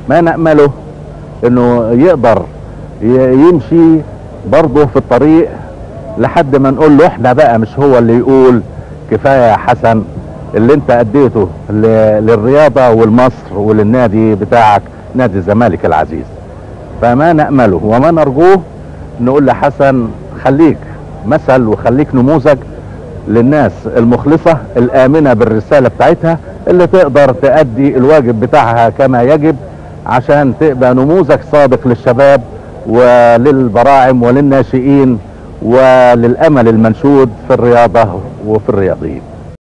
ما نأمله انه يقدر ي- يمشي برضه في الطريق لحد ما نقول له احنا بقى مش هو اللي يقول كفايه يا حسن اللي انت اديته ل- للرياضه والمصر وللنادي بتاعك نادي الزمالك العزيز فما نأمله وما نرجوه نقول لحسن خليك مثل وخليك نموذج للناس المخلصة الآمنة بالرسالة بتاعتها اللي تقدر تأدي الواجب بتاعها كما يجب عشان تبقى نموذج صادق للشباب وللبراعم وللناشئين وللأمل المنشود في الرياضة وفي الرياضيين